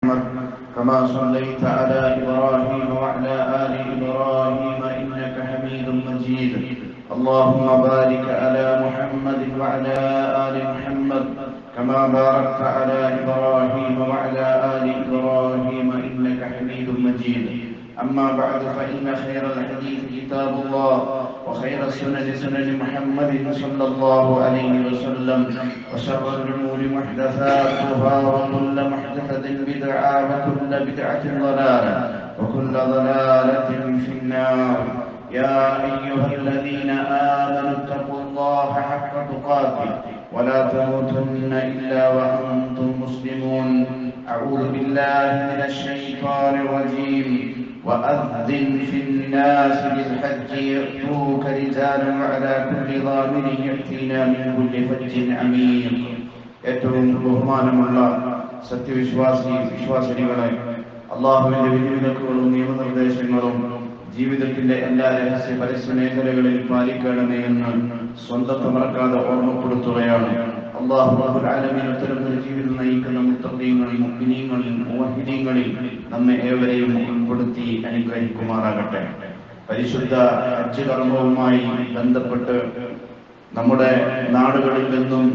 محمد كما صليت على إبراهيم وعلى آل إبراهيم إنك حميد مجيد اللهم بارك على محمد وعلى آل محمد كما باركت على إبراهيم وعلى آل إبراهيم إنك حميد مجيد أما بعد فإن خير الحديث كتاب الله وخير السنن سنن محمد صلى الله عليه وسلم وشر الأمور محدثاتها وكل محدثة بدعة وكل بدعة ضلالة وكل ضلالة في النار يا أيها الذين آمنوا اتقوا الله حق تقاته ولا تموتن إلا وأنتم مسلمون أعوذ بالله من الشيطان الرجيم وأذن في الناس بالحج يأتوك رجالا وعلى كل ضامر يأتينا من كل فج عميق ഏറ്റവും ബഹുമാനമുള്ള സത്യവിശ്വാസി വിശ്വാസിനികളെ അള്ളാഹുവിന്റെ വിധിവിലക്കുകളും നിയമനിർദ്ദേശങ്ങളും ജീവിതത്തിന്റെ എല്ലാ രഹസ്യ പരസ്യ മേഖലകളിൽ പാലിക്കണമേ എന്ന് സ്വന്തത്തെ മറക്കാതെ ഓർമ്മപ്പെടുത്തുകയാണ് അള്ളാഹു റബ്ബുൽ ആലമീൻ ഉത്തരത്തിൽ ജീവിതം നയിക്കുന്ന മുത്തഖീങ്ങളിൽ മുഅ്മിനീങ്ങളിൽ മുവഹിദീങ്ങളിൽ നമ്മെ ഏവരെയും ഉൾപ്പെടുത്തി അനുഗ്രഹിക്കുമാറാകട്ടെ പരിശുദ്ധ ഹജ്ജ് കർമ്മവുമായി ബന്ധപ്പെട്ട് നമ്മുടെ നാടുകളിൽ നിന്നും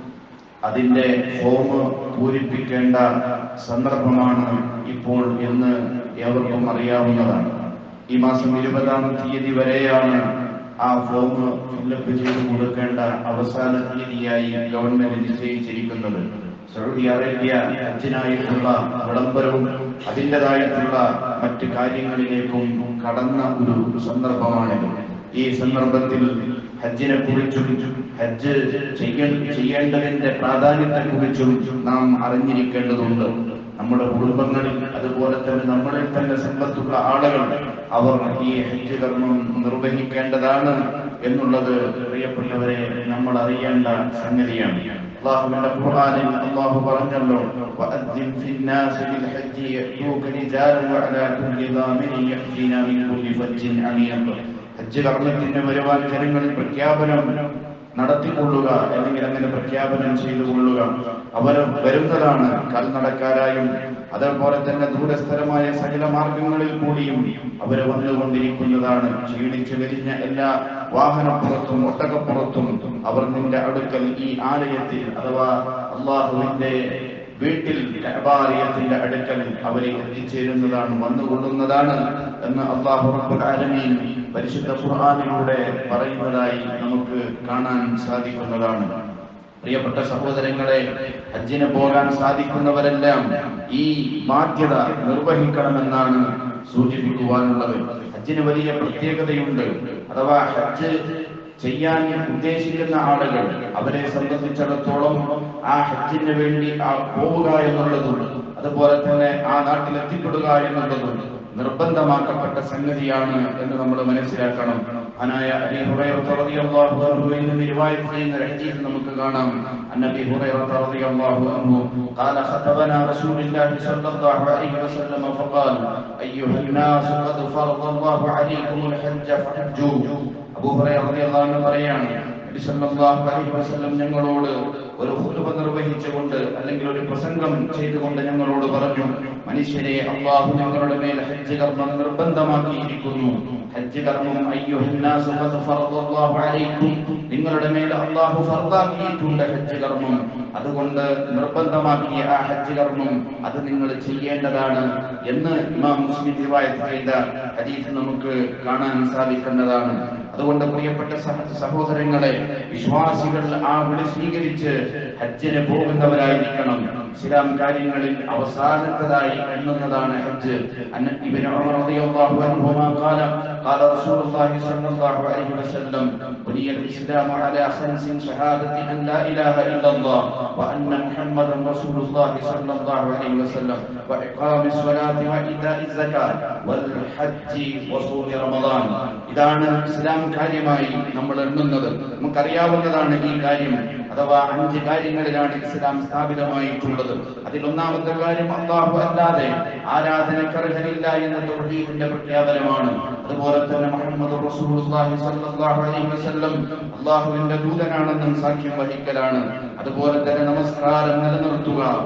അതിന്റെ ഫോം പൂരിപ്പിക്കേണ്ട സന്ദർഭമാണ് ഇപ്പോൾ എന്ന് ഏവർക്കും അറിയാവുന്നതാണ് ഈ മാസം ഇരുപതാം തീയതി വരെയാണ് ആ ഫോം ഫില്ലപ്പ് ചെയ്ത് കൊടുക്കേണ്ട അവസാന തീയതിയായി ഗവൺമെന്റ് നിശ്ചയിച്ചിരിക്കുന്നത് സൗദി അറേബ്യ ഹജ്ജിനായിട്ടുള്ള വിളംബരവും അതിൻ്റെതായിട്ടുള്ള മറ്റ് കാര്യങ്ങളിലേക്കും കടന്ന ഒരു സന്ദർഭമാണിത് ഈ സന്ദർഭത്തിൽ ഹജ്ജിനെ കുറിച്ചും ഹജ്ജ് ചെയ്യ ചെയ്യേണ്ടതിന്റെ പ്രാധാന്യത്തെ കുറിച്ചും നാം അറിഞ്ഞിരിക്കേണ്ടതുണ്ട് നമ്മുടെ കുടുംബങ്ങളിൽ അതുപോലെ തന്നെ നമ്മളിൽ തന്നെ സമ്പത്തുള്ള ആളുകൾ അവർ ഈ ഹജ്ജ് കർമ്മം നിർവഹിക്കേണ്ടതാണ് എന്നുള്ളത് പ്രിയപ്പെട്ടവരെ നമ്മൾ അറിയേണ്ട സംഗതിയാണ് അള്ളാഹുവിന്റെ ഖുർആനിൽ അള്ളാഹു പറഞ്ഞല്ലോ وأذن في الناس بالحج يأتوك رجالا وعلى كل ضامر يأتينا من كل فج عميق ഹജ്ജ് കർമ്മത്തിന് വരുവാൻ ജനങ്ങളിൽ പ്രഖ്യാപനം നടത്തിക്കൊള്ളുക അല്ലെങ്കിൽ അങ്ങനെ പ്രഖ്യാപനം ചെയ്തു കൊള്ളുക അവർ വരുന്നതാണ് കാൽനടക്കാരായും അതേപോലെ തന്നെ ദൂരസ്ഥലമായ സകല മാർഗങ്ങളിൽ കൂടിയും അവർ വന്നുകൊണ്ടിരിക്കുന്നതാണ് ക്ഷീണിച്ചു വരിഞ്ഞ എല്ലാ വാഹനപ്പുറത്തും ഒട്ടകപ്പുറത്തും അവർ നിന്റെ അടുക്കൽ ഈ ആലയത്തിൽ അഥവാ അള്ളാഹുവിന്റെ വീട്ടിൽ കഅബാലയത്തിന്റെ അടുക്കൽ അവരെ എത്തിച്ചേരുന്നതാണ് വന്നുകൊള്ളുന്നതാണ് എന്ന് അള്ളാഹു റബ്ബുൽ ആലമീൻ പരിശുദ്ധ ഖുർആനിലൂടെ പറയുന്നതായി നമുക്ക് കാണാൻ സാധിക്കുന്നതാണ് പ്രിയപ്പെട്ട സഹോദരങ്ങളെ ഹജ്ജിന് പോകാൻ സാധിക്കുന്നവരെല്ലാം ഈ ബാധ്യത നിർവഹിക്കണമെന്നാണ് സൂചിപ്പിക്കുവാനുള്ളത് ഹജ്ജിന് വലിയ പ്രത്യേകതയുണ്ട് അഥവാ ഹജ്ജ് ചെയ്യാൻ ഉദ്ദേശിക്കുന്ന ആളുകൾ അവരെ സംബന്ധിച്ചിടത്തോളം ആ ഹജ്ജിന് വേണ്ടി ആ പോവുക എന്നുള്ളതും അതുപോലെ തന്നെ ആ നാട്ടിൽ എത്തിപ്പെടുക എന്നുള്ളതും നിർബന്ധമാക്കപ്പെട്ട സംഗതിയാണ് എന്ന് നമ്മൾ മനസ്സിലാക്കണം അനായ അബി ഹുറൈറ റളിയല്ലാഹു അൻഹുവിൽ നിന്ന് റിവായത്ത് ചെയ്യുന്ന ഒരു ഹദീസ് നമുക്ക് കാണാം അന്നബി ഹുറൈറ റളിയല്ലാഹു അൻഹു قال خطبنا رسول الله صلى الله عليه وسلم فقال ايها الناس قد فرض الله عليكم الحج فحجوا അബൂ ഹുറൈറ റളിയല്ലാഹു അൻഹു പറയാണ് നബി സല്ലല്ലാഹു അലൈഹി വസല്ലം ഞങ്ങളോട് ഒരു ഖുതുബ നിർവഹിച്ചുകൊണ്ട് അല്ലെങ്കിൽ ഒരു പ്രസംഗം ചെയ്തുകൊണ്ട് ഞങ്ങളോട് പറഞ്ഞു മനുഷ്യരെ അള്ളാഹു ഞങ്ങളുടെ മേൽ ഹജ്ജ് കർമ്മം നിർബന്ധമാക്കിയിരിക്കുന്നു ഹജ്ജ് കർമ്മം അയ്യുഹന്നാസു ഖദ് ഫറദല്ലാഹു അലൈക്കും നിങ്ങളുടെ മേൽ അള്ളാഹു ഫർദാക്കിയിട്ടുണ്ട് ഹജ്ജ് കർമ്മം അതുകൊണ്ട് നിർബന്ധമാക്കിയ ആ ഹജ്ജ് കർമ്മം അത് നിങ്ങൾ ചെയ്യേണ്ടതാണ് എന്ന് ഇമാം മുസ്ലിം റിവായത്ത് ചെയ്ത ഹദീസ് നമുക്ക് കാണാൻ സാധിക്കുന്നതാണ് അതുകൊണ്ട് പ്രിയപ്പെട്ട സഹ- സഹോദരങ്ങളെ വിശ്വാസികൾ ആ വിളി സ്വീകരിച്ച് ഹജ്ജിന് പോകുന്നവരായിരിക്കണം ഇസ്ലാം കാര്യങ്ങളിൽ അവസാനത്തതായി എണ്ണുന്നതാണ് ഹജ്ജ് അന്ന- ഇബ്നു ഉമർ റളിയല്ലാഹു അൻഹുമാ ഖാല قال رسول الله صلى الله عليه وسلم بني الإسلام على خمس شهادة أن لا إله إلا الله وأن محمدا رسول الله صلى الله عليه وسلم وإقام الصلاة وإيتاء الزكاة والحج وصوم رمضان ഇതാണ് ഇസ്ലാം കാര്യമായി നമ്മൾ എണ്ണുന്നത് നമുക്കറിയാവുന്നതാണ് ഈ കാര്യം അഥവാ അഞ്ച് കാര്യങ്ങളിലാണ് ഇസ്ലാം സ്ഥാപിതമായിട്ടുള്ളത് അതിൽ ഒന്നാമത്തെ കാര്യം അള്ളാഹു അല്ലാതെ ആരാധനക്കർഹനില്ല എന്ന തൗഹീദിന്റെ പ്രഖ്യാപനമാണ് അതുപോലെ തന്നെ മുഹമ്മദ് റസൂലുള്ളാഹി സ്വല്ലല്ലാഹു അലൈഹി വസല്ലം അള്ളാഹുവിന്റെ ദൂതനാണെന്നും സാക്ഷ്യം വഹിക്കലാണ് അതുപോലെ തന്നെ നമസ്കാരം നിലനിർത്തുക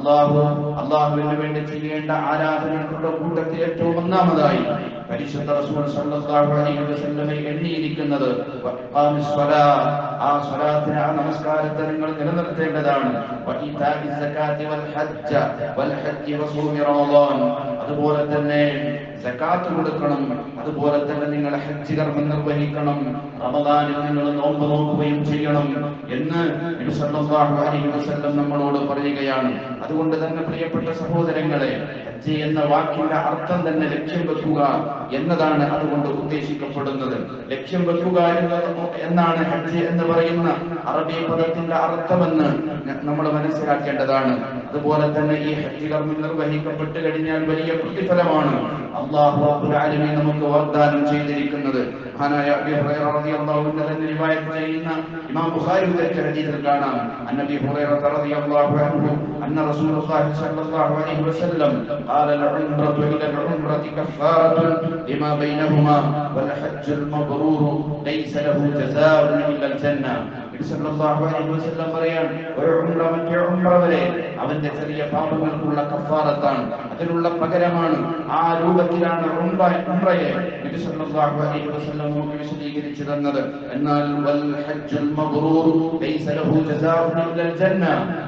അള്ളാഹു അള്ളാഹുവിന് വേണ്ടി ചെയ്യേണ്ട ആരാധനകളുടെ കൂട്ടത്തിൽ ഏറ്റവും ഒന്നാമതായി പരിശുദ്ധ റസൂൽ സല്ലല്ലാഹു അലൈഹി വസല്ലമയെ എണ്ണിയിരിക്കുന്നത് വഖാമിസ് സ്വലാ ആ സ്വലാത്തിനെ ആ നമസ്കാരത്തെ നിങ്ങൾ നിലനിർത്തേണ്ടതാണ് വഇതാഇ സകാത്തി വൽ ഹജ്ജ വൽ ഹജ്ജ് വസൂമി റമളാൻ അതുപോലെ തന്നെ സകാത്ത് കൊടുക്കണം അതുപോലെ തന്നെ നിങ്ങൾ ഹജ്ജ് കർമ്മം നിർവഹിക്കണം റമദാനിൽ നിങ്ങൾ നോമ്പ് നോക്കുകയും ചെയ്യണം എന്ന് നബി സല്ലല്ലാഹു അലൈഹി വസല്ലം നമ്മളോട് പറയുകയാണ് അതുകൊണ്ട് തന്നെ പ്രിയപ്പെട്ട സഹോദരങ്ങളെ ഹജ്ജ് എന്ന വാക്കിന്റെ അർത്ഥം തന്നെ ലക്ഷ്യം വെക്കുക എന്നതാണ് അതുകൊണ്ട് ഉദ്ദേശിക്കപ്പെടുന്നത് ലക്ഷ്യം വെക്കുക എന്നത് എന്നാണ് ഹജ്ജ് എന്ന് പറയുന്ന അറബി പദത്തിന്റെ അർത്ഥമെന്ന് നമ്മൾ മനസ്സിലാക്കേണ്ടതാണ് അതുപോലെ തന്നെ ഈ ഹജ്ജ് കർമ്മം നിർവഹിക്കപ്പെട്ട് കഴിഞ്ഞാൽ വലിയ പ്രതിഫലമാണ് അള്ളാഹു റബ്ബുൽ ആലമീൻ നമുക്ക് വാഗ്ദാനം ചെയ്തിരിക്കുന്നത് മഹാനായ അബീ ഹുറൈറ റളിയല്ലാഹു അൻഹു തന്നെ റിവായത്ത് ചെയ്യുന്ന ഇമാം ബുഖാരി ഉദ്ധരിച്ച ഹദീസിൽ കാണാം അന്നബി ഹുറൈറ റളിയല്ലാഹു അൻഹു അന്ന റസൂലുള്ളാഹി സ്വല്ലല്ലാഹു അലൈഹി വസല്ലം قال العمرة إلى العمرة كفارة لما بينهما والحج المبرور ليس له جزاء إلا الجنة നബി സല്ലല്ലാഹു അലൈഹി വസല്ലം പറയാൻ ഒരു ഉംറ മറ്റേ ഉംറ വരെ അവന്റെ ചെറിയ പാപങ്ങൾക്കുള്ള കഫാറത്താണ് അതിനുള്ള പകരമാണ് ആ രൂപത്തിലാണ് ഉംറ ഉംറയെ നബി സല്ലല്ലാഹു അലൈഹി വസല്ലം നമുക്ക് വിശദീകരിച്ചു തന്നത് എന്നാൽ വൽ ഹജ്ജുൽ മബ്റൂർ ലൈസ ലഹു ജസാഉൻ ഇല്ലൽ ജന്ന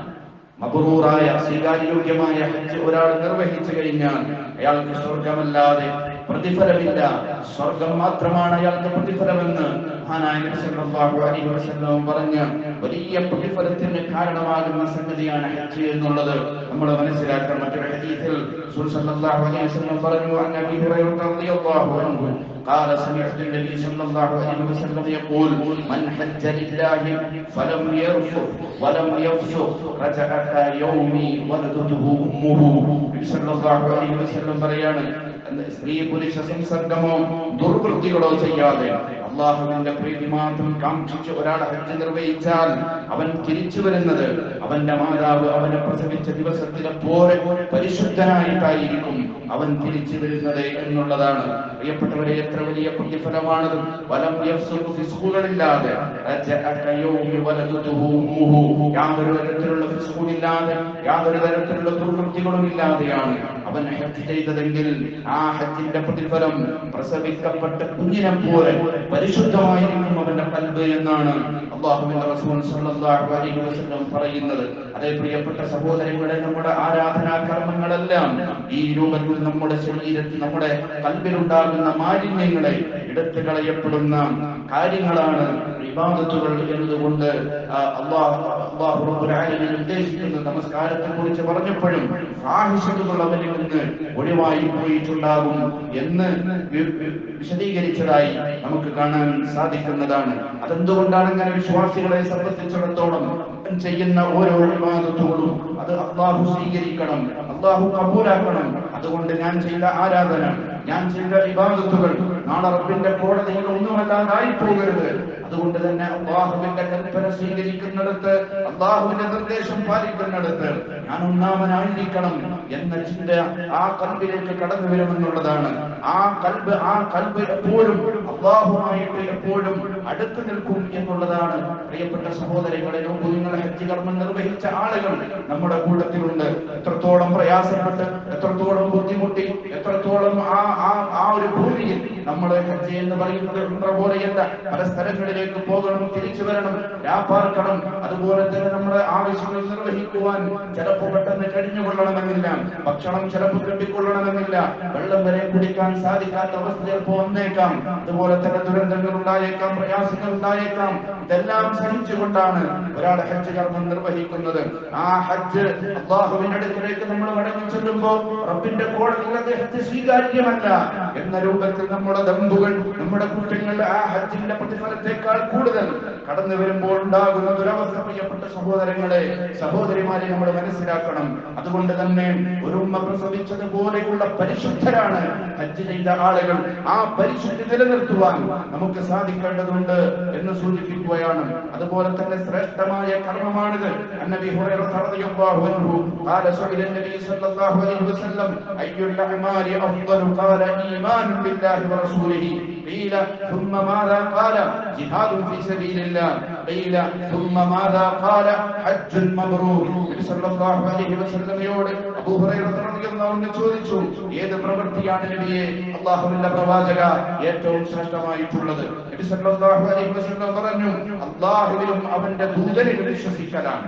മബ്റൂറായ സ്വീകാര്യോഗ്യമായ ഹജ്ജ് ഒരാൾ നിർവഹിച്ചു കഴിഞ്ഞാൽ അയാൾക്ക് സ്വർഗമല്ലാതെ പ്രതിഫലമില്ല സ്വർഗം മാത്രമാണ് അയാൾക്ക് പ്രതിഫലമെന്ന് മഹാനായ നബി സല്ലല്ലാഹു അലൈഹി വസല്ലം പറഞ്ഞ വലിയ പ്രതിഫലത്തിന് കാരണമാകുന്ന സംഗതിയാണ് ഹജ്ജ് എന്നുള്ളത് നമ്മൾ മനസ്സിലാക്കണം മറ്റൊരു ഹദീസിൽ റസൂൽ സല്ലല്ലാഹു അലൈഹി വസല്ലം പറഞ്ഞു അൻ നബി ഹുറൈറ റളിയല്ലാഹു അൻഹു قال سمعت النبي صلى الله عليه وسلم يقول من حج لله فلم يرفث ولم يفسق رجع كيوم ولدته امه നബി സല്ലല്ലാഹു അലൈഹി വസല്ലം പറയാണ് സ്ത്രീ പുരുഷ സംസർഗമോ ദുർവൃത്തികളോ ചെയ്യാതെ അള്ളാഹുവിന്റെ പ്രീതി മാത്രം കാക്ഷിച്ച് ഒരാൾ ഹജ്ജ് നിർവഹിച്ചാൽ അവൻ തിരിച്ചു വരുന്നത് അവന്റെ മാതാവ് അവനെ പ്രസവിച്ച ദിവസത്തിലെ പോലെ പരിശുദ്ധനായിട്ടായിരിക്കും അവൻ തിരിച്ചു വരുന്നത് എന്നുള്ളതാണ് പ്രിയപ്പെട്ടവരെ എത്ര വലിയ പ്രതിഫലമാണത് വലം യഫ്സുഖു ഫിസ്ഖുകളില്ലാതെ റജഅക യൗമി വലദതുഹു ഉമ്മുഹു യാതൊരു തരത്തിലുള്ള ഫിസ്ഖുകളില്ലാതെ യാതൊരു തരത്തിലുള്ള ദുർവൃത്തികളും ഇല്ലാതെയാണ് അവൻ ഹജ്ജ് ചെയ്തതെങ്കിൽ ആ ഹജ്ജിന്റെ പ്രതിഫലം പ്രസവിക്കപ്പെട്ട കുഞ്ഞിനെ പോലെ പരിശുദ്ധമായിരിക്കും അവന്റെ കൽബ് എന്നാണ് അള്ളാഹുവിന്റെ റസൂൽ സല്ലല്ലാഹു അലൈഹി വസല്ലം പറയുന്നത് അതേ പ്രിയപ്പെട്ട സഹോദരങ്ങളെ നമ്മുടെ ആരാധനാ കർമ്മങ്ങളെല്ലാം ഈ രൂപത്തിൽ നമ്മുടെ ശരീരത്തിൽ നമ്മുടെ കൽബിലുണ്ടാകുന്ന മാലിന്യങ്ങളെ എടുത്തു കളയപ്പെടുന്ന കാര്യങ്ങളാണ് ഇബാദത്തുകൾ എന്നതുകൊണ്ട് ആ, അള്ളാഹു അള്ളാഹു റബ്ബുൽ ആലമീൻ ഉദ്ദേശിക്കുന്ന നമസ്കാരത്തെ കുറിച്ച് പറഞ്ഞപ്പോഴും ഫാഹിഷത്തുകൾ അവരിൽ നിന്ന് ഒഴിവായി പോയിട്ടുണ്ടാകും എന്ന് വി- വി- വിശദീകരിച്ചതായി നമുക്ക് കാണാൻ സാധിക്കുന്നതാണ് അതെന്തുകൊണ്ടാണ് അങ്ങനെ വിശ്വാസികളെ സംബന്ധിച്ചിടത്തോളം അവൻ ചെയ്യുന്ന ഓരോ ഇബാദത്തുകളും അത് അള്ളാഹു സ്വീകരിക്കണം അള്ളാഹു കബൂലാക്കണം അതുകൊണ്ട് ഞാൻ ചെയ്ത ആരാധന ഞാൻ ചെയ്ത ഇബാദത്തുകൾ നാളെ റബ്ബിന്റെ കോടതിയിൽ ഒന്നുമല്ലാതായി പോകരുത് അതുകൊണ്ട് തന്നെ അള്ളാഹുവിന്റെ കൽപ്പന സ്വീകരിക്കുന്നിടത്ത് അള്ളാഹുവിന്റെ നിർദ്ദേശം പാലിക്കുന്നിടത്ത് ഞാൻ ഒന്നാമനായിരിക്കണം എന്ന ചിന്ത ആ കൽബിലേക്ക് കടന്നു വരുമെന്നുള്ളതാണ് ആ കൽബ് ആ കൽബ് എപ്പോഴും അള്ളാഹുമായിട്ട് എപ്പോഴും അടുത്തു നിൽക്കും എന്നുള്ളതാണ് പ്രിയപ്പെട്ട സഹോദരങ്ങളെ നോക്കൂ നിങ്ങൾ ഹജ്ജ് കർമ്മം നിർവഹിച്ച ആളുകൾ നമ്മുടെ കൂട്ടത്തിലുണ്ട് എത്രത്തോളം പ്രയാസപ്പെട്ട് എത്രത്തോളം ബുദ്ധിമുട്ടി എത്രത്തോളം ആ ആ ആ ഒരു ഭൂമിയിൽ നമ്മൾ ഹജ്ജ് എന്ന് പറയുന്നത് ഉംറ പോലെയല്ല പല സ്ഥലങ്ങളിലേക്ക് പോകണം തിരിച്ചു വരണം വ്യാപാർക്കണം അതുപോലെ തന്നെ നമ്മുടെ ആവശ്യങ്ങൾ നിർവഹിക്കുവാൻ ചിലപ്പോൾ പെട്ടെന്ന് കഴിഞ്ഞുകൊള്ളണമെന്നില്ല ഭക്ഷണം ചിലപ്പോൾ കിട്ടിക്കൊള്ളണമെന്നില്ല വെള്ളം വരെ കുടിക്കാൻ സാധിക്കാത്ത അവസ്ഥ ചിലപ്പോൾ വന്നേക്കാം അതുപോലെ തന്നെ ദുരന്തങ്ങൾ ഉണ്ടായേക്കാം പ്രയാസങ്ങൾ ഉണ്ടായേക്കാം ഇതെല്ലാം സഹിച്ചുകൊണ്ടാണ് ഒരാൾ ഹജ്ജ് കർമ്മം നിർവഹിക്കുന്നത് ആ ഹജ്ജ് അള്ളാഹുവിന്റെ അടുക്കിലേക്ക് നമ്മൾ മടങ്ങി ചെല്ലുമ്പോ റബ്ബിന്റെ കോടതിയിൽ അത് ഹജ്ജ് സ്വീകാര്യമല്ല എന്ന രൂപത്തിൽ നമ്മുടെ ദമ്പുകൾ നമ്മുടെ കുറ്റങ്ങൾ ആ ഹജ്ജിന്റെ പ്രതിഫലത്തെക്കാൾ കൂടുതൽ കടന്നു വരുമ്പോൾ ഉണ്ടാകുന്ന ദുരവസ്ഥ പ്രിയപ്പെട്ട സഹോദരങ്ങളെ സഹോദരിമാരെ നമ്മൾ മനസ്സിലാക്കണം അതുകൊണ്ട് തന്നെ ഒരു ഉമ്മ പ്രസവിച്ചതുപോലെയുള്ള പരിശുദ്ധരാണ് ഹജ്ജ് ചെയ്ത ആളുകൾ ആ പരിശുദ്ധി നിലനിർത്തുവാൻ നമുക്ക് സാധിക്കേണ്ടതുണ്ട് എന്ന് സൂചിപ്പിക്കുകയാണ് അതുപോലെ തന്നെ ശ്രേഷ്ഠമായ കർമ്മമാണിത് അന്നബി ഹുറൈറ റളിയല്ലാഹു അൻഹു قال سئل النبي صلى الله عليه وسلم أي الأعمال أفضل قال إيمان بالله ورسوله قيل ثم ماذا قال جهاد في سبيل الله قيل ثم ماذا قال حج مبرور നബി സല്ലല്ലാഹു അലൈഹി വസല്ലമയോട് അബൂ ഹുറൈറ റളിയല്ലാഹു അൻഹു ചോദിച്ചു ഏത് പ്രവൃത്തിയാണ് നബിയെ അല്ലാഹുവിന്റെ പ്രവാചക ഏറ്റവും ശ്രേഷ്ഠമായിട്ടുള്ളത് നബി സല്ലല്ലാഹു അലൈഹി വസല്ലം പറഞ്ഞു അല്ലാഹുവിലും അവന്റെ ദൂതനിലും വിശ്വസിക്കലാണ്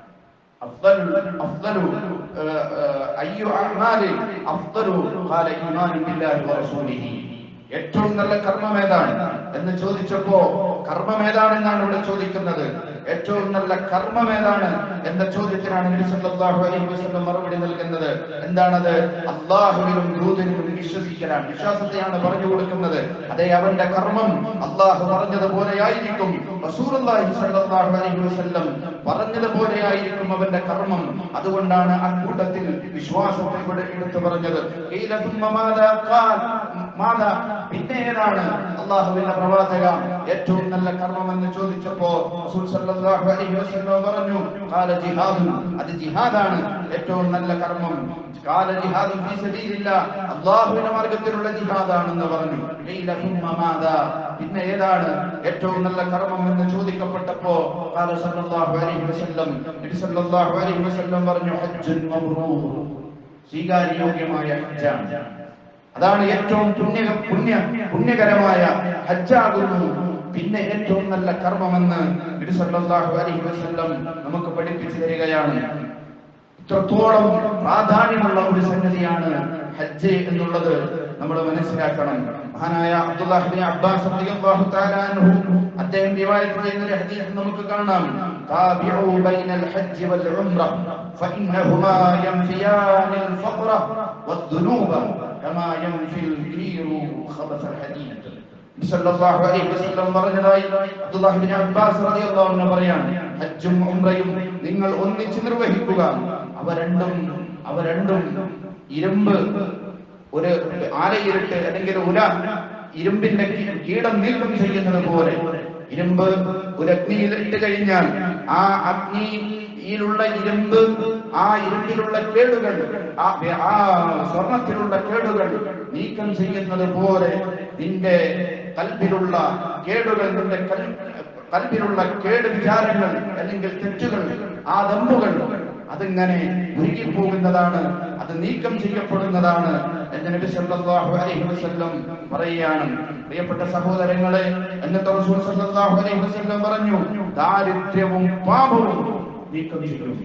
أفضل أفضل آه، آه، أي أعمال أفضل قال إيمان بالله ورسوله ഏറ്റവും നല്ല കർമ്മം ഏതാണ് എന്ന് ചോദിച്ചപ്പോ കർമ്മം ഏതാണെന്നാണ് ഇവിടെ ചോദിക്കുന്നത് ഏറ്റവും നല്ല കർമ്മം ഏതാണ് എന്ന ചോദ്യത്തിനാണ് നബി സല്ലല്ലാഹു അലൈഹി വസല്ലം മറുപടി നൽകുന്നത് എന്താണത് അള്ളാഹുവിലും ദൂതനിലും വിശ്വസിക്കലാണ് വിശ്വാസത്തെയാണ് പറഞ്ഞു കൊടുക്കുന്നത് അതെ അവന്റെ കർമ്മം അള്ളാഹു പറഞ്ഞതുപോലെ ആയിരിക്കും റസൂലുള്ളാഹി സ്വല്ലല്ലാഹു അലൈഹി വസല്ലം പറഞ്ഞതുപോലെ ആയിരിക്കും അവന്റെ കർമ്മം അതുകൊണ്ടാണ് ആ കൂട്ടത്തിൽ വിശ്വാസത്തെ ഇവിടെ എടുത്തു പറഞ്ഞത് ഖീല സുമ്മ മാദാ ഖാൽ മാദാ പിന്നെ ഏതാണ് അള്ളാഹുവിന്റെ പ്രവാചക ഏറ്റവും നല്ല കർമ്മം എന്ന് ചോദിച്ചപ്പോ റസൂൽ സല്ലല്ലാഹു അലൈഹി വസല്ലം പറഞ്ഞു ഖാല ജിഹാദ് അത് ജിഹാദാണ് ഏറ്റവും നല്ല കർമ്മം ഖാല ജിഹാദ് ഫീ സബീലില്ലാഹ് അള്ളാഹുവിന്റെ മാർഗ്ഗത്തിലുള്ള ജിഹാദാണെന്ന് പറഞ്ഞു ഖീല സുമ്മ മാദാ പിന്നെ ഏതാണ് ഏറ്റവും നല്ല കർമ്മം എന്ന് ചോദിക്കപ്പെട്ടപ്പോ ഖാല സല്ലല്ലാഹു അലൈഹി വസല്ലം നബി സല്ലല്ലാഹു അലൈഹി വസല്ലം പറഞ്ഞു ഹജ്ജുൻ മബ്റൂർ സ്വീകാര്യോഗ്യമായ ഹജ്ജാണ് അതാണ് ഏറ്റവും പുണ്യ പുണ്യ പുണ്യകരമായ ഹജ്ജാകുന്നു പിന്നെ ഏറ്റവും നല്ല കർമ്മമെന്ന് നബി സല്ലല്ലാഹു അലൈഹി വസല്ലം നമുക്ക് പഠിപ്പിച്ചു തരികയാണ് ഇത്രത്തോളം പ്രാധാന്യമുള്ള ഒരു സംഗതിയാണ് ഹജ്ജ് എന്നുള്ളത് നമ്മൾ മനസ്സിലാക്കണം മഹാനായ അബ്ദുല്ലാഹിബിൻ അബ്ബാസ് റളിയല്ലാഹു തആല അൻഹു അദ്ദേഹം റിവായത്ത് ചെയ്യുന്ന ഒരു ഹദീസ് നമുക്ക് കാണാം താബിഉ ബൈനൽ ഹജ്ജ് വൽ ഉംറ ഫഇന്നഹുമാ യൻഫിയാനിൽ ഫഖറ വദ്ദുനൂബ കമാ യൻഫിൽ കീറു ഖബസൽ ഹദീദ് സല്ലല്ലാഹു അലൈഹി വസല്ലം പറഞ്ഞതായി അബ്ദുല്ലാഹ് ഇബ്നു അബ്ബാസ് റളിയല്ലാഹു അൻഹു പറയാണ് ഹജ്ജും ഉംറയും നിങ്ങൾ ഒന്നിച്ച് നിർവഹിക്കുക അവ രണ്ടും അവ രണ്ടും ഇരുമ്പ് ഒരു ആലയിരുട്ട് അല്ലെങ്കിൽ ഉല ഇരുമ്പിന്റെ കീ- കീടം നീക്കം ചെയ്യുന്നത് പോലെ ഇരുമ്പ് ഒരു അഗ്നിയിൽ ഇട്ട് കഴിഞ്ഞാൽ ആ അഗ്നിയിലുള്ള ഇരുമ്പ് ആ ഇരുമ്പിലുള്ള കേടുകൾ ആ ആ സ്വർണത്തിലുള്ള കേടുകൾ നീക്കം ചെയ്യുന്നത് പോലെ നിന്റെ കൽബിലുള്ള കേടുകൾ നിന്റെ കൽ- കൽബിലുള്ള കേട് വിചാരങ്ങൾ അല്ലെങ്കിൽ തെറ്റുകൾ ആ ദമ്പുകൾ അതിങ്ങനെ ഉരുകിപ്പോകുന്നതാണ് അത് നീക്കം ചെയ്യപ്പെടുന്നതാണ് എന്ന് നബി സല്ലല്ലാഹു അലൈഹി വസല്ലം പറയുകയാണ് പ്രിയപ്പെട്ട സഹോദരങ്ങളെ എന്നിട്ട് റസൂൽ സല്ലല്ലാഹു അലൈഹി വസല്ലം പറഞ്ഞു ദാരിദ്ര്യവും പാപവും നീക്കം ചെയ്യും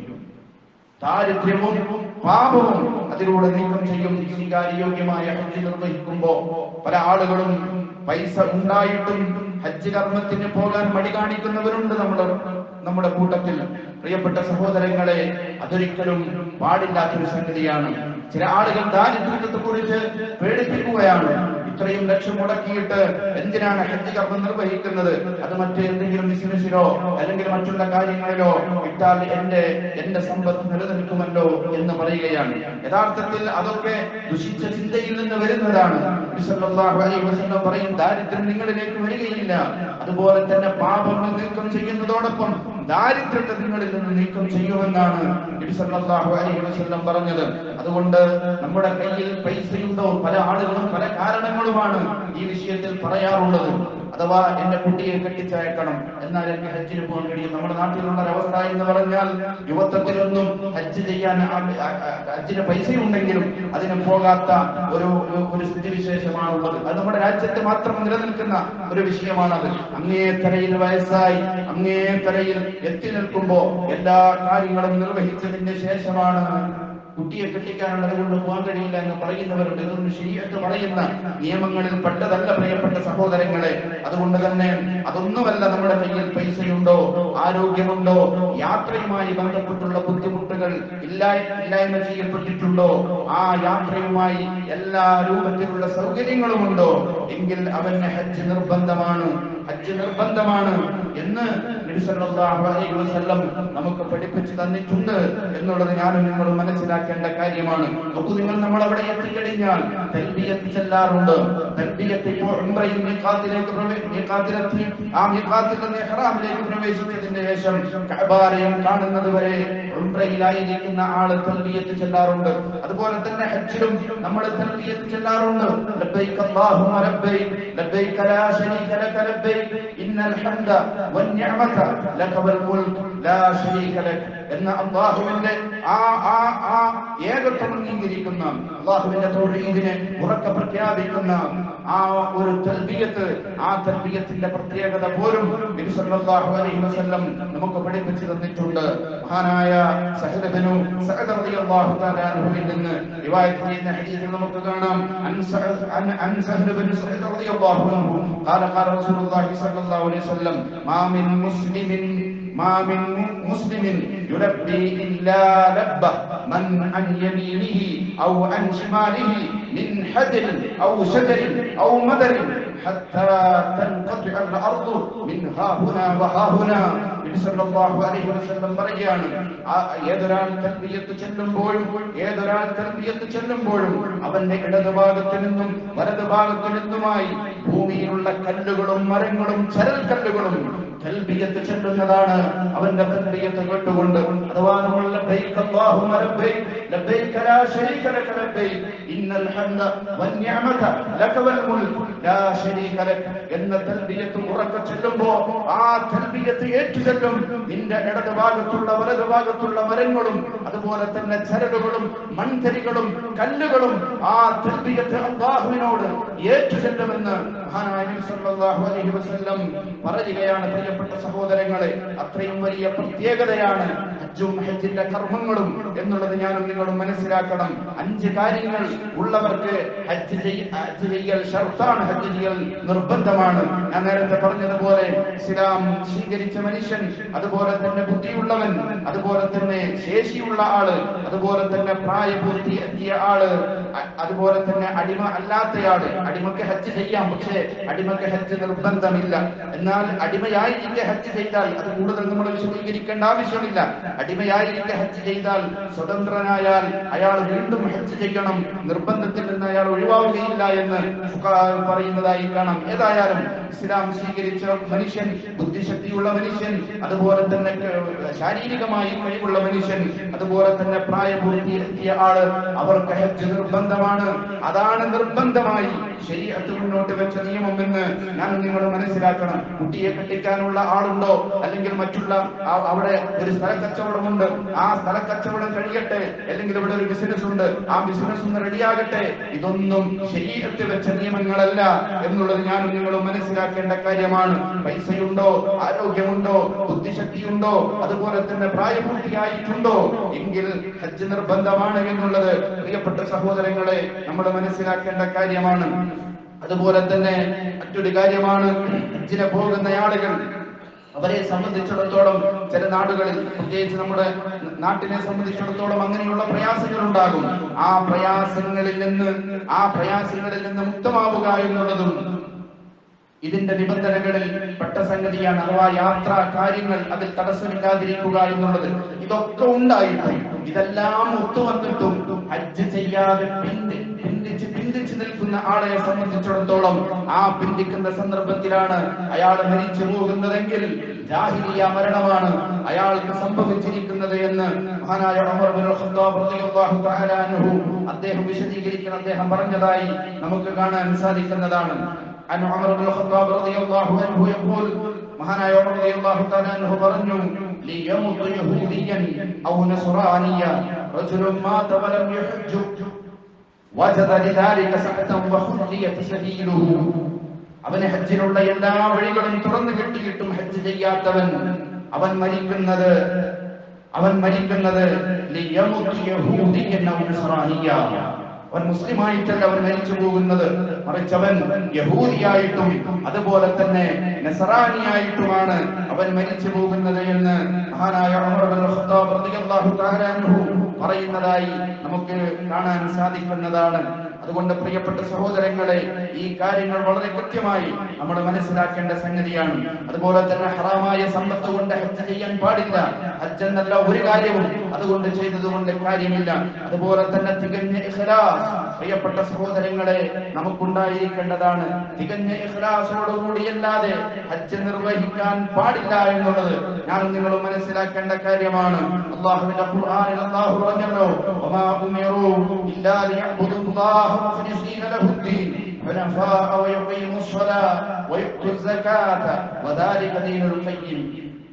ദാരിദ്ര്യവും പാപവും അതിലൂടെ നീക്കം ചെയ്യും സ്വീകാര്യോഗ്യമായ ഹജ്ജ് നിർവഹിക്കുമ്പോ പല ആളുകളും പൈസ ഉണ്ടായിട്ടും ഹജ്ജ് കർമ്മത്തിന് പോകാൻ മടി കാണിക്കുന്നവരുണ്ട് നമ്മുടെ നമ്മുടെ കൂട്ടത്തിൽ പ്രിയപ്പെട്ട സഹോദരങ്ങളെ അതൊരിക്കലും പാടില്ലാത്തൊരു സംഗതിയാണ് ചില ആളുകൾ ദാരിദ്ര്യത്തെ കുറിച്ച് പേടിപ്പിക്കുകയാണ് ഇത്രയും ലക്ഷം മുടക്കിയിട്ട് എന്തിനാണ് ഹജ്ജ് കർമ്മം നിർവഹിക്കുന്നത് അത് മറ്റേന്തെങ്കിലും ബിസിനസ്സിലോ അല്ലെങ്കിൽ മറ്റുള്ള കാര്യങ്ങളിലോ ഇട്ടാൽ എന്റെ എന്റെ സമ്പത്ത് നിലനിൽക്കുമല്ലോ എന്ന് പറയുകയാണ് യഥാർത്ഥത്തിൽ അതൊക്കെ ദുഷിച്ച ചിന്തയിൽ നിന്ന് വരുന്നതാണ് നബി സല്ലല്ലാഹു അലൈഹി വസല്ലം പറയും ദാരിദ്ര്യം നിങ്ങളിലേക്ക് വരികയില്ല അതുപോലെ തന്നെ പാപങ്ങൾ നീക്കം ചെയ്യുന്നതോടൊപ്പം ദാരിദ്ര്യത്തെ നിങ്ങളിൽ നിന്ന് നീക്കം ചെയ്യുമെന്നാണ് നബി സല്ലല്ലാഹു അലൈഹി വസല്ലം പറഞ്ഞത് അതുകൊണ്ട് നമ്മുടെ കയ്യിൽ പൈസയുണ്ടോ പല ആളുകളും പല കാരണങ്ങളുമാണ് ഈ വിഷയത്തിൽ പറയാറുള്ളത് അഥവാ എന്റെ കുട്ടിയെ കെട്ടിച്ചയക്കണം എന്നാൽ എനിക്ക് ഹജ്ജിന് പോകാൻ കഴിയും നമ്മുടെ നാട്ടിലുള്ള ഒരവസ്ഥ എന്ന് പറഞ്ഞാൽ യുവത്വത്തിലൊന്നും ഹജ്ജ് ചെയ്യാൻ ആ- ആ- ആ- ഹജ്ജിന് പൈസയുണ്ടെങ്കിലും അതിന് പോകാത്ത ഒരു ഒരു- ഒരു സ്ഥിതിവിശേഷമാണുള്ളത് അത് നമ്മുടെ രാജ്യത്ത് മാത്രം നിലനിൽക്കുന്ന ഒരു വിഷയമാണത് അങ്ങേ തലയിൽ വയസ്സായി അങ്ങേ തലയിൽ എത്തി നിൽക്കുമ്പോ എല്ലാ കാര്യങ്ങളും നിർവഹിച്ചതിന് ശേഷമാണ് കുട്ടിയെ കെട്ടിക്കാനുള്ളത് കൊണ്ട് പോകാൻ കഴിയില്ല എന്ന് പറയുന്നവരുണ്ട് ഇതൊന്നും ശരിയായിട്ട് പറയുന്ന നിയമങ്ങളിൽ പെട്ടതല്ല പ്രിയപ്പെട്ട സഹോദരങ്ങളെ അതുകൊണ്ട് തന്നെ അതൊന്നുമല്ല നമ്മുടെ കയ്യിൽ പൈസയുണ്ടോ ആരോഗ്യമുണ്ടോ യാത്രയുമായി ബന്ധപ്പെട്ടുള്ള ബുദ്ധിമുട്ടുകൾ ഇല്ലാ ഇല്ലായ്മ ചെയ്യപ്പെട്ടിട്ടുണ്ടോ ആ യാത്രയുമായി എല്ലാ രൂപത്തിലുള്ള സൗകര്യങ്ങളുമുണ്ടോ എങ്കിൽ അവന് ഹജ്ജ് നിർബന്ധമാണ് ഹജ്ജ് നിർബന്ധമാണ് എന്ന് നബി സല്ലല്ലാഹു അലൈഹി വസല്ലം നമുക്ക് പഠിപ്പിച്ചു തന്നിട്ടുണ്ട് എന്നുള്ളത് ഞാനും നിങ്ങളും മനസ്സിലാക്കേണ്ട കാര്യമാണ് നോക്കൂ നിങ്ങൾ നമ്മൾ അവിടെ എത്തിക്കഴിഞ്ഞാൽ തൽബിയത്ത് ചെല്ലാറുണ്ട് തൽബിയത്ത് ഇപ്പോൾ ഉംറയിൽ മീഖാത്തിലേക്ക് പ്രവേ- മീഖാത്തിലെത്തി ആ മീഖാത്തിൽ നിന്ന് ഇഹ്റാമിലേക്ക് പ്രവേശിച്ചതിന് ശേഷം കഅബാലയം കാണുന്നത് വരെ ഉംറയിലായിരിക്കുന്ന ആള് തൽബിയത്ത് ചെല്ലാറുണ്ട് അതുപോലെ തന്നെ ഹജ്ജിലും നമ്മൾ തൽബിയത്ത് ചെല്ലാറുണ്ട് ലബ്ബൈക അല്ലാഹുമ്മ ലബ്ബൈക ലബ്ബൈക ലാ ശരീക ലക ലബ്ബൈക ഇന്നൽ ഹംദ വന്നിഅമത നിഅമത ലക വൽ മുൽക് ലാ ശരീക ലക എന്ന അള്ളാഹുവിന്റെ ആ ആ ആ ഏകത്വം അംഗീകരിക്കുന്ന അള്ളാഹുവിന്റെ തൗഹീദിനെ ഉറക്കെ പ്രഖ്യാപിക്കുന്ന ആ ഒരു തൽബിയത്ത് ആ തൽബിയത്തിന്റെ പ്രത്യേകത പോലും നബി സല്ലല്ലാഹു അലൈഹി വസല്ലം നമുക്ക് പഠിപ്പിച്ചു തന്നിട്ടുണ്ട് മഹാനായ സഹദ് ബിനു സഅദ് റളിയല്ലാഹു തആല അൻഹുവിൽ നിന്ന് റിവായത്ത് ചെയ്യുന്ന ഹദീസിൽ നമുക്ക് കാണാം അൻ സഅദ് അൻ അൻ സഹദ് ബിനു സഅദ് റളിയല്ലാഹു അൻഹു قال قال رسول الله صلى الله عليه وسلم ما من مسلم ما من مسلم يلبي إلا لبه من عن يمينه أو عن شماله من حجر أو شجر أو مدر حتى تنقطع الأرض من ها هنا وها هنا നബി സല്ലല്ലാഹു അലൈഹി വസല്ലം പറയുകയാണ് ആ ഏതൊരാൾ തൽബിയത്ത് ചെല്ലുമ്പോഴും ഏതൊരാൾ തൽബിയത്ത് ചെല്ലുമ്പോഴും അവന്റെ ഇടതുഭാഗത്തു നിന്നും വലതുഭാഗത്തു നിന്നുമായി ഭൂമിയിലുള്ള കല്ലുകളും മരങ്ങളും ചരൽ കല്ലുകളും തൽബിയത്ത് ചെല്ലുന്നതാണ് അവന്റെ തൽബിയത്ത് കേട്ടുകൊണ്ട് അഥവാ നമ്മൾ ലബ്ബൈക അല്ലാഹുമ്മ ലബ്ബൈക ലബ്ബൈക ലാ ശരീക ലക ലബ്ബൈക ഇന്നൽ ഹംദ വൻ നിഅമത ലക വൽ മുൽക് ലാ ശരീക ലക എന്ന തൽബിയത്ത് ഉറക്കെ ചെല്ലുമ്പോൾ ആ തൽബിയത്ത് ഏറ്റു ചെല്ലും നിന്റെ ഇടത് ഭാഗത്തുള്ള വലത് ഭാഗത്തുള്ള മരങ്ങളും അതുപോലെ തന്നെ ചരടുകളും മൺതരികളും കല്ലുകളും ആ തൽബിയത്ത് അള്ളാഹുവിനോട് ഏറ്റു ചെല്ലുമെന്ന് മഹാനായ നബി സല്ലല്ലാഹു അലൈഹി വസല്ലം പറയുകയാണ് പ്രിയപ്പെട്ട സഹോദരങ്ങളെ അത്രയും വലിയ പ്രത്യേകതയാണ് ഹജ്ജും ഹജ്ജിന്റെ കർമ്മങ്ങളും എന്നുള്ളത് ഞാനും നിങ്ങളും മനസ്സിലാക്കണം അഞ്ച് കാര്യങ്ങൾ ഉള്ളവർക്ക് ഹജ്ജ് ചെയ്യ- ഹജ്ജ് ചെയ്യൽ ഷർത്താണ് ഹജ്ജ് ചെയ്യൽ നിർബന്ധമാണ് ഞാൻ നേരത്തെ പറഞ്ഞതുപോലെ ഇസ്ലാം സ്വീകരിച്ച മനുഷ്യൻ അതുപോലെ തന്നെ ബുദ്ധിയുള്ളവൻ അതുപോലെ തന്നെ ശേഷിയുള്ള ആള് അതുപോലെ തന്നെ പ്രായപൂർത്തി എത്തിയ ആള് അ- അതുപോലെ തന്നെ അടിമ അല്ലാത്തയാള് അടിമക്ക് ഹജ്ജ് ചെയ്യാം പക്ഷേ അടിമക്ക് ഹജ്ജ് നിർബന്ധമില്ല എന്നാൽ അടിമയായിരിക്കെ ഹജ്ജ് ചെയ്താൽ അത് കൂടുതൽ നമ്മൾ വിശദീകരിക്കേണ്ട ആവശ്യമില്ല അടിമയായിരിക്കെ ഹജ്ജ് ചെയ്താൽ സ്വതന്ത്രനായാൽ അയാൾ വീണ്ടും ഹജ്ജ് ചെയ്യണം നിർബന്ധത്തിൽ നിന്ന് അയാൾ ഒഴിവാവുകയില്ല എന്ന് ഫുഖഹാ പറയുന്നതായി കാണാം ഏതായാലും ഇസ്ലാം സ്വീകരിച്ച മനുഷ്യൻ ബുദ്ധിശക്തിയുള്ള മനുഷ്യൻ അതുപോലെ തന്നെ ക- ശാരീരികമായി കഴിവുള്ള മനുഷ്യൻ അതുപോലെ തന്നെ പ്രായപൂർത്തി എത്തിയ ആള് അവർക്ക് ഹജ്ജ് നിർബന്ധമാണ് അതാണ് നിർബന്ധമായി ശരീരത്ത് മുന്നോട്ട് വെച്ച നിയമം എന്ന് ഞാൻ നിങ്ങൾ മനസ്സിലാക്കണം കുട്ടിയെ കെട്ടിക്കാനുള്ള ആളുണ്ടോ അല്ലെങ്കിൽ മറ്റുള്ള ആ- അവിടെ ഒരു സ്ഥല കച്ചവടമുണ്ട് ആ സ്ഥല കച്ചവടം കഴിയട്ടെ അല്ലെങ്കിൽ ഇവിടെ ഒരു ബിസിനസ് ഉണ്ട് ആ ബിസിനസ് ഒന്ന് റെഡിയാകട്ടെ ഇതൊന്നും ശരീരത്തിൽ വെച്ച നിയമങ്ങളല്ല എന്നുള്ളത് ഞാനും നിങ്ങളും മനസ്സിലാക്കേണ്ട കാര്യമാണ് പൈസയുണ്ടോ ആരോഗ്യമുണ്ടോ ബുദ്ധിശക്തിയുണ്ടോ അതുപോലെ തന്നെ പ്രായപൂർത്തിയായിട്ടുണ്ടോ എങ്കിൽ ഹജ്ജ് നിർബന്ധമാണ് എന്നുള്ളത് പ്രിയപ്പെട്ട സഹോദരങ്ങളെ നമ്മൾ മനസ്സിലാക്കേണ്ട കാര്യമാണ് അതുപോലെ തന്നെ മറ്റൊരു കാര്യമാണ് ഹജ്ജിനെ പോകുന്ന ആളുകൾ അവരെ സംബന്ധിച്ചിടത്തോളം ചില നാടുകളിൽ പ്രത്യേകിച്ച് നമ്മുടെ നാട്ടിനെ സംബന്ധിച്ചിടത്തോളം അങ്ങനെയുള്ള പ്രയാസങ്ങൾ ഉണ്ടാകും ആ പ്രയാസങ്ങളിൽ നിന്ന് ആ പ്രയാസങ്ങളിൽ നിന്ന് മുക്തമാവുക എന്നുള്ളതും ഇതിന്റെ നിബന്ധനകളിൽ പെട്ട സംഗതിയാണ് അഥവാ യാത്രാ കാര്യങ്ങൾ അതിൽ തടസ്സമില്ലാതിരിക്കുക എന്നുള്ളത് ഇതൊക്കെ ഉണ്ടായിട്ടും ഇതെല്ലാം ഒത്തുവന്നിട്ടും ഹജ്ജ് ചെയ്യാതെ പിന്തി പിന്തിച്ച് പിന്തിച്ച് നിൽക്കുന്ന ആളെ സംബന്ധിച്ചിടത്തോളം ആ പിന്തിക്കുന്ന സന്ദർഭത്തിലാണ് അയാൾ മരിച്ചു പോകുന്നതെങ്കിൽ ജാഹിലിയ മരണമാണ് അയാൾക്ക് സംഭവിച്ചിരിക്കുന്നത് എന്ന് മഹാനായ ഉമർ ബിൻ ഖത്താബ് റളിയല്ലാഹു തആല അൻഹു അദ്ദേഹം വിശദീകരിക്കുന്ന അദ്ദേഹം പറഞ്ഞതായി നമുക്ക് കാണാൻ സാധിക്കുന്നതാണ് عن عمر بن الخطاب رضي الله عنه يقول മഹാനായ ഉമർ റളിയല്ലാഹു തആല അൻഹു പറഞ്ഞു ليمط يهوديا أو نصرانيا رجل مات ولم يحج وجد لذلك سعة وخليت سبيله അവന് ഹജ്ജിനുള്ള എല്ലാ വഴികളും തുറന്നു കിട്ടിയിട്ടും ഹജ്ജ് ചെയ്യാത്തവൻ അവൻ മരിക്കുന്നത് അവൻ മരിക്കുന്നത് ലിയമുത് യഹൂദിയൻ ഔ നസ്രാനിയ. അവൻ മുസ്ലിമായിട്ടല്ല അവൻ മരിച്ചു പോകുന്നത് മറിച്ച് അവൻ യഹൂദിയായിട്ടും അതുപോലെ തന്നെ നസറാനിയായിട്ടുമാണ് അവൻ മരിച്ചു പോകുന്നത് എന്ന് മഹാനായ ഉമർ ബിൻ ഖത്താബ് റളിയല്ലാഹു തആല അൻഹു പറയുന്നതായി നമുക്ക് കാണാൻ സാധിക്കുന്നതാണ് അതുകൊണ്ട് പ്രിയപ്പെട്ട സഹോദരങ്ങളെ ഈ കാര്യങ്ങൾ വളരെ കൃത്യമായി നമ്മൾ മനസ്സിലാക്കേണ്ട സംഗതിയാണ് അതുപോലെ തന്നെ ഹറാമായ സമ്പത്ത് കൊണ്ട് ഹജ്ജ് ചെയ്യാൻ പാടില്ല ഹജ്ജ് എന്നല്ല ഒരു കാര്യവും അതുകൊണ്ട് ചെയ്തതുകൊണ്ട് കാര്യമില്ല അതുപോലെ തന്നെ തികഞ്ഞ ഇഖ്ലാസ് പ്രിയപ്പെട്ട സഹോദരങ്ങളെ നമുക്കുണ്ടായിരിക്കേണ്ടതാണ് തികഞ്ഞ ഇഖ്ലാസോടുകൂടിയല്ലാതെ ഹജ്ജ് നിർവഹിക്കാൻ പാടില്ല എന്നുള്ളത് ഞാൻ നിങ്ങൾ മനസ്സിലാക്കേണ്ട കാര്യമാണ് അള്ളാഹുവിന്റെ ഖുർആനിൽ അള്ളാഹു പറഞ്ഞല്ലോ വമാ ഉമിറു ഇല്ലാ ലിയഅ്ബുദുല്ലാഹ മുഖ്ലിസീന ലഹുദ്ദീൻ حنفاء ويقيموا الصلاة ويؤتوا الزكاة وذلك دين القيم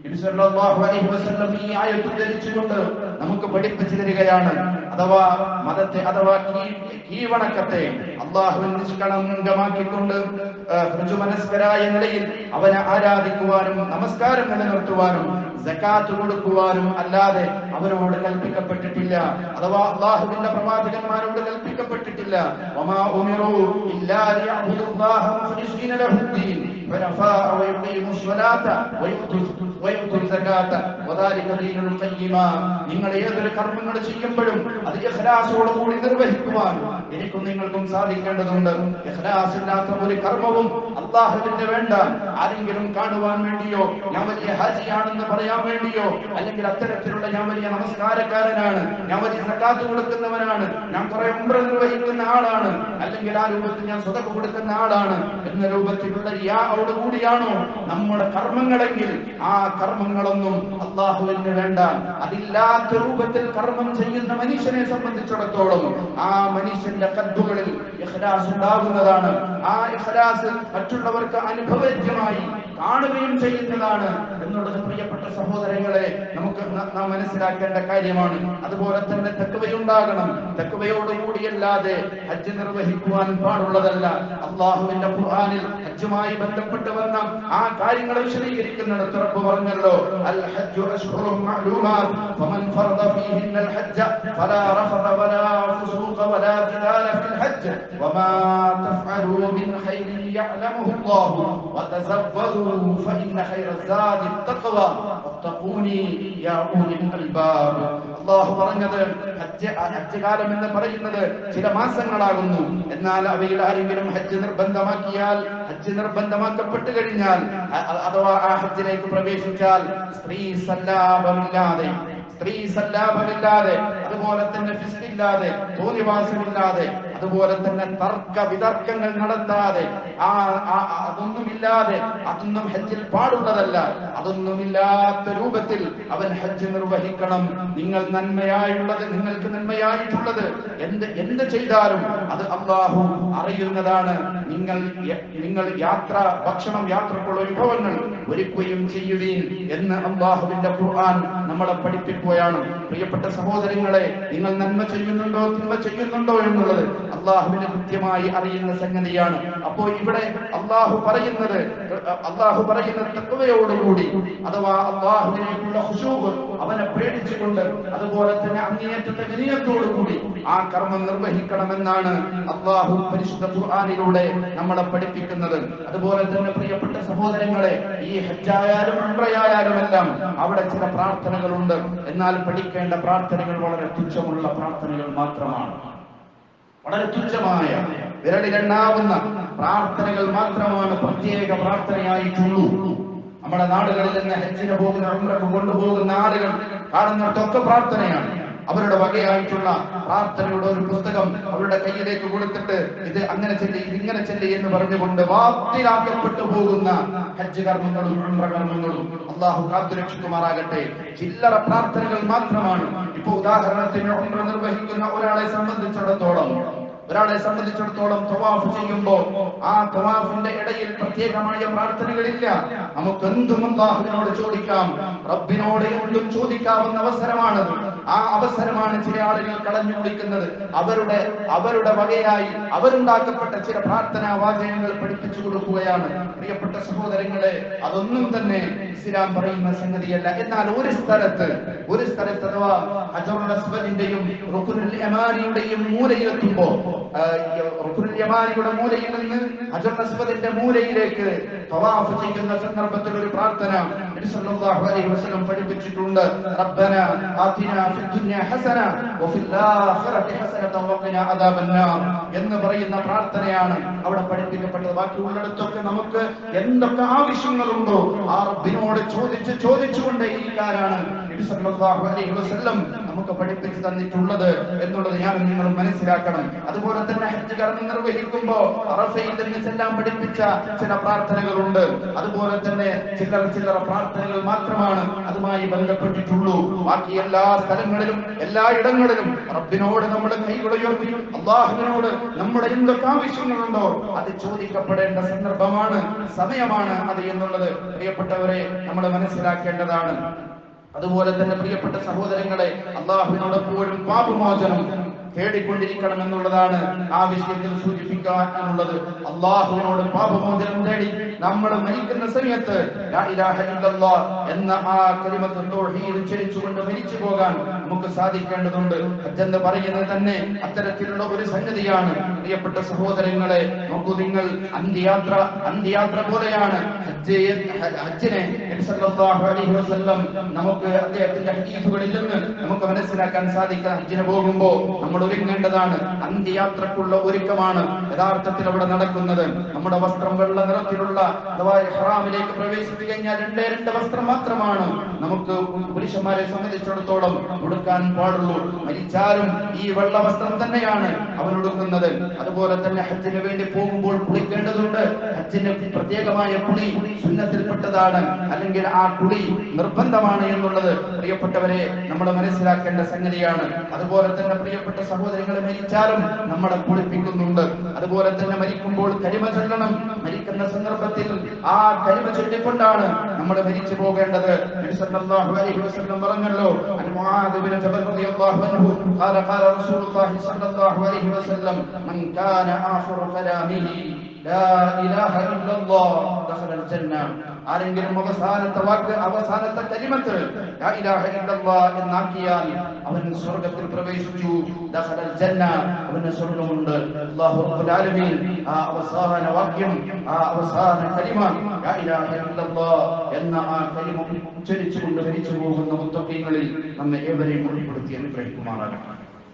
നബി സല്ലല്ലാഹു അലൈഹി വസല്ലം ഈ ആയത്ത് ധരിച്ചുകൊണ്ട് നമുക്ക് പഠിപ്പിച്ചു തരികയാണ് അഥവാ മതത്തെ അഥവാ കീ- കീഴ്വണക്കത്തെ അള്ളാഹുവിൽ നിഷ്കളങ്കമാക്കിക്കൊണ്ട് ആ, ഋജുമനസ്കരായ നിലയിൽ അവനെ ആരാധിക്കുവാനും നമസ്കാരം നിലനിർത്തുവാനും സക്കാത്ത് കൊടുക്കുവാനും അല്ലാതെ അവരോട് കൽപ്പിക്കപ്പെട്ടിട്ടില്ല അഥവാ അള്ളാഹുവിന്റെ പ്രവാചകന്മാരോട് കൽപ്പിക്കപ്പെട്ടിട്ടില്ല വമാ ഉമിറു ഇല്ലാ ലിയഅ്ബുദുല്ലാഹ മുഖ്ലിസീന ലഹുദ്ദീൻ حنفاء ويقيموا الصلاة ويؤتوا ويؤتوا الزكاة وذلك دين القيمة നിങ്ങൾ ഏതൊരു കർമ്മങ്ങൾ ചെയ്യുമ്പോഴും അത് ഇഖ്ലാസോടുകൂടി നിർവഹിക്കുവാൻ എനിക്കും നിങ്ങൾക്കും സാധിക്കേണ്ടതുണ്ട് ഇഖ്ലാസ് ഇല്ലാത്ത ഒരു കർമ്മവും അള്ളാഹുവിന്റെ വേണ്ട ആരെങ്കിലും കാണുവാൻ വേണ്ടിയോ ഞാൻ വലിയ ഹാജിയാണെന്ന് പറയാൻ വേണ്ടിയോ അല്ലെങ്കിൽ അത്തരത്തിലുള്ള ഞാൻ വലിയ നമസ്കാരക്കാരനാണ് ഞാൻ വലിയ സക്കാത്ത് കൊടുക്കുന്നവനാണ് ഞാൻ കുറെ ഉംറ നിർവഹിക്കുന്ന ആളാണ് അല്ലെങ്കിൽ ആ രൂപത്തിൽ ഞാൻ സ്വതക്ക് കൊടുക്കുന്ന ആളാണ് എന്ന രൂപത്തിലുള്ള റിയാവോട് കൂടിയാണോ നമ്മുടെ കർമ്മങ്ങളെങ്കിൽ ആ കർമ്മങ്ങളൊന്നും അള്ളാഹുവിന് വേണ്ട അതില്ലാത്ത രൂപത്തിൽ കർമ്മം ചെയ്യുന്ന മനുഷ്യനെ സംബന്ധിച്ചിടത്തോളം ആ മനുഷ്യന്റെ കദ്ദുകളിൽ ഇഖ്ലാസ് ഉണ്ടാകുന്നതാണ് ആ ഇഖ്ലാസ് മറ്റുള്ളവർക്ക് അനുഭവജ്യമായി കാണുകയും ചെയ്യുന്നതാണ് എന്നുള്ളത് പ്രിയപ്പെട്ട സഹോദരങ്ങളെ നമുക്ക് ന- നാം മനസ്സിലാക്കേണ്ട കാര്യമാണ് അതുപോലെ തന്നെ തെക്കുവയുണ്ടാകണം തെക്കുവയോടുകൂടിയല്ലാതെ ഹജ്ജ് നിർവഹിക്കുവാൻ പാടുള്ളതല്ല അള്ളാഹുവിന്റെ ഖുർആനിൽ ഹജ്ജുമായി ബന്ധപ്പെട്ട് വന്ന ആ കാര്യങ്ങൾ വിശദീകരിക്കുന്നിടത്ത് റബ്ബ് പറഞ്ഞല്ലോ അൽ ഹജ്ജു അശ്ഹുറും മഅലൂമാത് ഫമൻ ഫറദ ഫീഹിന്ന അൽ ഹജ്ജ ഫലാ റഫദ വലാ ഫുസൂഖ വലാ ജിദാല ഫിൽ ഹജ്ജ് വമാ തഫ്അലൂ മിൻ ഖൈരിൻ യഅലമുഹു അല്ലാഹു വതസവ്വദൂ ഫഇന്ന ഖൈറ الزاد التقوى واتقوني يا أولي الألباب അള്ളാഹു പറഞ്ഞത് ഹജ്ജ് ഹജ്ജ് കാലം എന്ന് പറയുന്നത് ചില മാസങ്ങളാകുന്നു എന്നാൽ അവയിൽ ആരെങ്കിലും ഹജ്ജ് നിർബന്ധമാക്കിയാൽ ഹജ്ജ് നിർബന്ധമാക്കപ്പെട്ടു കഴിഞ്ഞാൽ അ- അ- അഥവാ ആ ഹജ്ജിലേക്ക് പ്രവേശിച്ചാൽ സ്ത്രീ സല്ലാപമില്ലാതെ സ്ത്രീ സല്ലാപമില്ലാതെ അതുപോലെ തന്നെ ഫിസ്റ്റില്ലാതെ തോന്നിവാസമില്ലാതെ അതുപോലെ തന്നെ തർക്ക വിതർക്കങ്ങൾ നടത്താതെ ആ ആ- ആ- അതൊന്നുമില്ലാതെ അതൊന്നും ഹജ്ജിൽ പാടുള്ളതല്ല അതൊന്നുമില്ലാത്ത രൂപത്തിൽ അവൻ ഹജ്ജ് നിർവഹിക്കണം നിങ്ങൾ നന്മയായുള്ളത് നിങ്ങൾക്ക് നന്മയായിട്ടുള്ളത് എന്ത് എന്ത് ചെയ്താലും അത് അള്ളാഹു അറിയുന്നതാണ് നിങ്ങൾ യ- നിങ്ങൾ യാത്ര ഭക്ഷണം യാത്രക്കുള്ള വിഭവങ്ങൾ ഒരുക്കുകയും ചെയ്യുവീൻ എന്ന് അള്ളാഹുവിന്റെ ഖുർആൻ നമ്മളെ പഠിപ്പിക്കുകയാണ് പ്രിയപ്പെട്ട സഹോദരങ്ങളെ നിങ്ങൾ നന്മ ചെയ്യുന്നുണ്ടോ തിന്മ ചെയ്യുന്നുണ്ടോ എന്നുള്ളത് അള്ളാഹുവിന് കൃത്യമായി അറിയുന്ന സംഗതിയാണ് അപ്പോ ഇവിടെ അള്ളാഹു പറയുന്നത് അള്ളാഹു പറയുന്ന തത്വയോടുകൂടി അഥവാ അള്ളാഹുവിനേക്കുള്ള ഹുശൂബ് അവനെ പേടിച്ചുകൊണ്ട് അതുപോലെ തന്നെ അങ്ങേയറ്റത്തെ വിനയത്തോടുകൂടി ആ കർമ്മം നിർവഹിക്കണമെന്നാണ് അള്ളാഹു പരിശുദ്ധ ഖുർആാനിലൂടെ നമ്മളെ പഠിപ്പിക്കുന്നത് അതുപോലെ തന്നെ പ്രിയപ്പെട്ട സഹോദരങ്ങളെ ഈ ഹജ്ജായാലും ഉംറയായാലും എല്ലാം അവിടെ ചില പ്രാർത്ഥനകളുണ്ട് എന്നാൽ പഠിക്കേണ്ട പ്രാർത്ഥനകൾ വളരെ തുച്ഛമുള്ള പ്രാർത്ഥനകൾ മാത്രമാണ് വളരെ തുച്ഛമായ വിരലിലെണ്ണാവുന്ന പ്രാർത്ഥനകൾ മാത്രമാണ് പ്രത്യേക പ്രാർത്ഥനയായിട്ടുള്ളൂ നമ്മുടെ നാടുകളിൽ നിന്ന് ഹജ്ജിന് പോകുന്ന ഉംറക്ക് കൊണ്ടുപോകുന്ന ആളുകൾ കാണുന്നിടത്തൊക്കെ പ്രാർത്ഥനയാണ് അവരുടെ വകയായിട്ടുള്ള പ്രാർത്ഥനയുടെ ഒരു പുസ്തകം അവരുടെ കയ്യിലേക്ക് കൊടുത്തിട്ട് ഇത് അങ്ങനെ ചെല്ലി ഇത് ഇങ്ങനെ ചെല്ലി എന്ന് പറഞ്ഞുകൊണ്ട് വാത്തിലാക്കപ്പെട്ടു പോകുന്ന ഹജ്ജ് കർമ്മങ്ങളും ഉംറ കർമ്മങ്ങളും അള്ളാഹു കാത്തുരക്ഷിക്കുമാറാകട്ടെ ചില്ലറ പ്രാർത്ഥനകൾ മാത്രമാണ് ഇപ്പൊ ഉദാഹരണത്തിന് ഉംറ നിർവഹിക്കുന്ന ഒരാളെ സംബന്ധിച്ചിടത്തോളം ഒരാളെ സംബന്ധിച്ചിടത്തോളം തവാഫ് ചെയ്യുമ്പോൾ ആ തവാഫിന്റെ ഇടയിൽ പ്രത്യേകമായ പ്രാർത്ഥനകളില്ല നമുക്ക് എന്തും അള്ളാഹുവിനോട് ചോദിക്കാം റബ്ബിനോട് എന്തും ചോദിക്കാവുന്ന അവസരമാണത് ആ അവസരമാണ് ചില ആളുകൾ കളഞ്ഞു കുടിക്കുന്നത് അവരുടെ അവരുടെ വകയായി അവരുണ്ടാക്കപ്പെട്ട ചില പ്രാർത്ഥനാ വാചകങ്ങൾ പഠിപ്പിച്ചു കൊടുക്കുകയാണ് പ്രിയപ്പെട്ട സഹോദരങ്ങളെ അതൊന്നും തന്നെ ഇസ്ലാം പറയുന്ന സംഗതിയല്ല എന്നാൽ ഒരു സ്ഥലത്ത് ഒരു സ്ഥലത്ത് അഥവാ ഹജറുൽ അസ്വദിന്റെയും റുക്കുനുൽ യമാനിയുടെയും മൂലയിലെത്തുമ്പോ ആ, ഈ റുക്കുനുൽ യമാനിയുടെ മൂലയിൽ നിന്ന് ഹജറുൽ അസ്വദിന്റെ മൂലയിലേക്ക് തവാഫ് ചെയ്യുന്ന സന്ദർഭത്തിൽ ഒരു പ്രാർത്ഥന നബി സല്ലല്ലാഹു അലൈഹി വസല്ലം പഠിപ്പിച്ചിട്ടുണ്ട് റബ്ബന ആതിനാ ഫിദ് ദുനിയ ഹസന വഫിൽ ആഖിറതി ഹസനത വഖിനാ അദാബന്നാർ എന്ന് പറയുന്ന പ്രാർത്ഥനയാണ് അവിടെ പഠിപ്പിക്കപ്പെട്ടത് ബാക്കിയുള്ളിടത്തൊക്കെ നമുക്ക് എന്തൊക്കെ ആവശ്യങ്ങളുണ്ടോ ആ റബ്ബിനോട് ചോദിച്ച് ചോദിച്ചുകൊണ്ടേ ഇരിക്കാനാണ് നബി സല്ലല്ലാഹു അലൈഹി വസല്ലം നമുക്ക് പഠിപ്പിച്ചു തന്നിട്ടുള്ളത് എന്നുള്ളത് ഞാൻ നിങ്ങൾ മനസ്സിലാക്കണം അതുപോലെ തന്നെ ഹജ്ജ് കർമ്മം നിർവഹിക്കുമ്പോ അറഫയിൽ നിന്ന് ചെല്ലാൻ പഠിപ്പിച്ച ചില പ്രാർത്ഥനകളുണ്ട് അതുപോലെ തന്നെ ചില്ലറ ചില്ലറ പ്രാർത്ഥനകൾ മാത്രമാണ് അതുമായി ബന്ധപ്പെട്ടിട്ടുള്ളൂ ബാക്കി എല്ലാ സ്ഥലങ്ങളിലും എല്ലാ ഇടങ്ങളിലും റബ്ബിനോട് നമ്മുടെ കൈകൾ ഉയർത്തി അള്ളാഹുവിനോട് നമ്മുടെ എന്തൊക്കെ ആവശ്യങ്ങളുണ്ടോ അത് ചോദിക്കപ്പെടേണ്ട സന്ദർഭമാണ് സമയമാണ് അത് എന്നുള്ളത് പ്രിയപ്പെട്ടവരെ നമ്മൾ മനസ്സിലാക്കേണ്ടതാണ് അതുപോലെ തന്നെ പ്രിയപ്പെട്ട സഹോദരങ്ങളെ അള്ളാഹുവിനോട് എപ്പോഴും പാപമോചനം തേടിക്കൊണ്ടിരിക്കണം എന്നുള്ളതാണ് ആ വിഷയത്തിൽ സൂചിപ്പിക്കാനുള്ളത് അള്ളാഹുവിനോട് പാപമോചനം തേടി നമ്മൾ മരിക്കുന്ന സമയത്ത് ലാ ഇലാഹ ഇല്ലല്ലാഹ് എന്ന ആ കലിമത്ത് തൗഹീദ് ഉച്ചരിച്ചുകൊണ്ട് മരിച്ചു പോകാൻ നമുക്ക് സാധിക്കേണ്ടതുണ്ട് ഹജ്ജ് എന്ന് പറയുന്നത് തന്നെ അത്തരത്തിലുള്ള ഒരു സംഗതിയാണ് പ്രിയപ്പെട്ട സഹോദരങ്ങളെ നോക്കൂ നിങ്ങൾ അന്ത്യയാത്ര അന്ത്യയാത്ര പോലെയാണ് ഹജ്ജ് ഹജ്ജിനെ നബി സല്ലല്ലാഹു അലൈഹി വസല്ലം നമുക്ക് അദ്ദേഹത്തിന്റെ ഹദീസുകളിൽ നിന്ന് നമുക്ക് മനസ്സിലാക്കാൻ സാധിക്കുക ഹജ്ജിന് പോകുമ്പോ നമ്മൾ ഒരുങ്ങേണ്ടതാണ് അന്ത്യയാത്രക്കുള്ള ഒരുക്കമാണ് യഥാർത്ഥത്തിൽ അവിടെ നടക്കുന്നത് നമ്മുടെ വസ്ത്രം വെള്ള നിറത്തിലുള്ള അഥവാ ഇഹ്റാമിലേക്ക് പ്രവേശിച്ചു കഴിഞ്ഞാൽ രണ്ടേ രണ്ട് വസ്ത്രം മാത്രമാണ് നമുക്ക് പുരുഷന്മാരെ സംബന്ധിച്ചിടത്തോളം ഉടുക്കാൻ പാടുള്ളൂ മരിച്ചാലും ഈ വെള്ള വസ്ത്രം തന്നെയാണ് അവൻ ഉടുക്കുന്നത് അതുപോലെ തന്നെ ഹജ്ജിന് വേണ്ടി പോകുമ്പോൾ കുളിക്കേണ്ടതുണ്ട് ഹജ്ജിന് പ്രത്യേകമായ കുളി സുന്നത്തിൽപ്പെട്ടതാണ് അല്ലെങ്കിൽ ആ കുളി നിർബന്ധമാണ് എന്നുള്ളത് പ്രിയപ്പെട്ടവരെ നമ്മൾ മനസ്സിലാക്കേണ്ട സംഗതിയാണ് അതുപോലെ തന്നെ പ്രിയപ്പെട്ട സഹോദരങ്ങളെ മരിച്ചാലും നമ്മളെ കുളിപ്പിക്കുന്നുണ്ട് അതുപോലെ തന്നെ മരിക്കുമ്പോൾ കരിമ ചൊല്ലണം മരിക്കുന്ന സന്ദർഭത്തിൽ ആ കരിമ ചൊല്ലിക്കൊണ്ടാണ് നമ്മൾ മരിച്ചു പോകേണ്ടത് നബി സല്ലല്ലാഹു അലൈഹി വസല്ലം പറഞ്ഞല്ലോ അൻ മുആദ് ബിൻ ജബൽ റളിയല്ലാഹു അൻഹു قال قال رسول الله صلى الله عليه وسلم من كان آخر كلامه لا إله إلا الله دخل الجنة ആരെങ്കിലും അവസാനത്തെ വാക്ക് അവസാനത്തെ കരിമത്ത് ലാ ഇലാഹ ഇല്ലല്ലാഹ് എന്നാക്കിയാൽ അവൻ സ്വർഗ്ഗത്തിൽ പ്രവേശിച്ചു ദഖലൽ ജന്ന അവന് സ്വർഗ്ഗമുണ്ട് അല്ലാഹു റബ്ബുൽ ആലമീൻ ആ അവസാന വാക്യം ആ അവസാന കലിമ ലാ ഇലാഹ ഇല്ലല്ലാഹ് എന്ന ആ കലിമ ഉച്ചരിച്ചുകൊണ്ട് മരിച്ചു പോകുന്ന മുത്തഖീങ്ങളിൽ നമ്മെ ഏവരെയും ഉൾപ്പെടുത്തി അനുഗ്രഹിക്കുമാറാകട്ടെ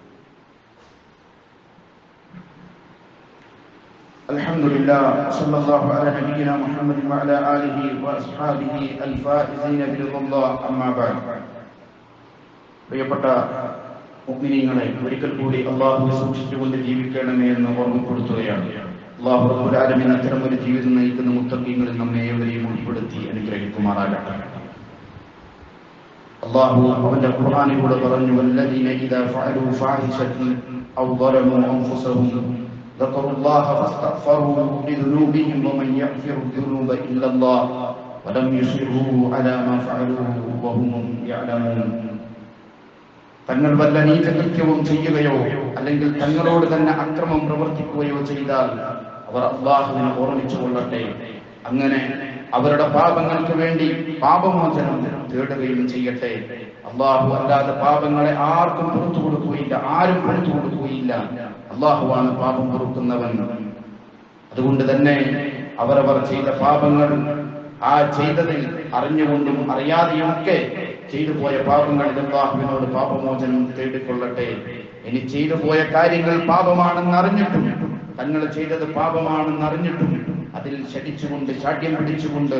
الحمد لله صلى الله على نبينا محمد وعلى آله وأصحابه الفائزين برضا الله أما بعد പ്രിയപ്പെട്ട മുഗ്മിനീങ്ങളെ ഒരിക്കൽ കൂടി അള്ളാഹു സൂക്ഷിച്ചുകൊണ്ട് ജീവിക്കണമേ എന്ന് ഓർമ്മപ്പെടുത്തുകയാണ് അള്ളാഹു റബ്ബുൽ ആലമീൻ അത്തരം ഒരു ജീവിതം നയിക്കുന്ന മുത്തക്കീങ്ങളിൽ നമ്മെ ഏവരെയും ഉൾപ്പെടുത്തി അനുഗ്രഹിക്കുമാറാകട്ടെ അള്ളാഹു അവന്റെ ഖുർആനിലൂടെ പറഞ്ഞു വല്ലദീന ഇദാ ഫഅലു ഫാഹിശതൻ ഔ ظلموا أنفسهم ذكروا الله فاستغفروا لذنوبهم ومن يغفر الذنوب إلا الله ولم يصروا على ما فعلوا وهم يعلمون തങ്ങൾ വല്ല നീചകൃത്യവും ചെയ്യുകയോ അല്ലെങ്കിൽ തങ്ങളോട് തന്നെ അക്രമം പ്രവർത്തിക്കുകയോ ചെയ്താൽ അവർ അള്ളാഹുവിനെ ഓർമ്മിച്ചു കൊള്ളട്ടെ അങ്ങനെ അവരുടെ പാപങ്ങൾക്ക് വേണ്ടി പാപമോചനം തേടുകയും ചെയ്യട്ടെ അള്ളാഹു അല്ലാതെ പാപങ്ങളെ ആർക്കും പുറത്തു കൊടുക്കുകയില്ല ആരും പുറത്തു കൊടുക്കുകയില്ല അള്ളാഹുവാണ് പാപം പൊറുക്കുന്നവൻ അതുകൊണ്ട് തന്നെ അവരവർ ചെയ്ത പാപങ്ങൾ ആ ചെയ്തതിൽ അറിഞ്ഞുകൊണ്ടും അറിയാതെയും ഒക്കെ ചെയ്തു പോയ പാപങ്ങളിൽ അള്ളാഹുവിനോട് പാപമോചനം തേടിക്കൊള്ളട്ടെ ഇനി ചെയ്തു പോയ കാര്യങ്ങൾ പാപമാണെന്ന് അറിഞ്ഞിട്ടും തങ്ങൾ ചെയ്തത് പാപമാണെന്ന് അറിഞ്ഞിട്ടും അതിൽ ശടിച്ചുകൊണ്ട് ശാഠ്യം പിടിച്ചുകൊണ്ട്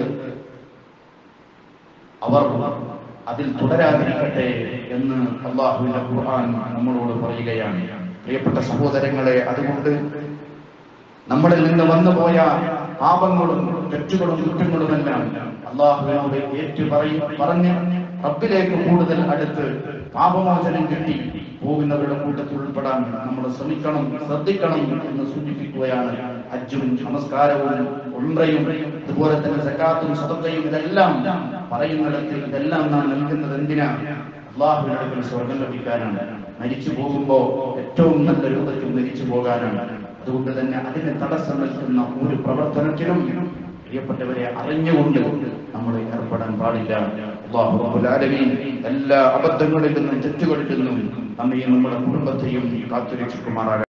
അവർ അതിൽ തുടരാതിരിക്കട്ടെ എന്ന് അള്ളാഹുവിന്റെ ഖുർആൻ നമ്മളോട് പറയുകയാണ് പ്രിയപ്പെട്ട സഹോദരങ്ങളെ അതുകൊണ്ട് നമ്മളിൽ നിന്ന് വന്നുപോയ പാപങ്ങളും തെറ്റുകളും കുറ്റങ്ങളുമെല്ലാം അള്ളാഹുവിനോട് ഏറ്റു പറയും പറഞ്ഞ് റബ്ബിലേക്ക് കൂടുതൽ അടുത്ത് പാപമോചനം കിട്ടി പോകുന്നവരുടെ കൂട്ടത്തിൽ ഉൾപ്പെടാൻ നമ്മൾ ശ്രമിക്കണം ശ്രദ്ധിക്കണം എന്ന് സൂചിപ്പിക്കുകയാണ് ഹജ്ജും നമസ്കാരവും ഉംറയും അതുപോലെ തന്നെ സക്കാത്തും സദക്കയും ഇതെല്ലാം പറയുന്നിടത്ത് ഇതെല്ലാം നാം നൽകുന്നത് എന്തിനാ അള്ളാഹുവിനടുക്കൽ സ്വർഗം ലഭിക്കാനാണ് മരിച്ചു പോകുമ്പോ ഏറ്റവും നല്ല രൂപത്തിൽ മരിച്ചു പോകാനാണ് അതുകൊണ്ട് തന്നെ അതിന് തടസ്സം നിൽക്കുന്ന ഒരു പ്രവർത്തനത്തിലും പ്രിയപ്പെട്ടവരെ അറിഞ്ഞുകൊണ്ട് നമ്മൾ ഏർപ്പെടാൻ പാടില്ല അല്ലാഹു റബ്ബുൽ ആലമീൻ എല്ലാ അബദ്ധങ്ങളിൽ നിന്നും തെറ്റുകളിൽ നിന്നും നമ്മയും നമ്മുടെ കുടുംബത്തെയും കാത്തുരക്ഷിക്കുമാറാകട്ടെ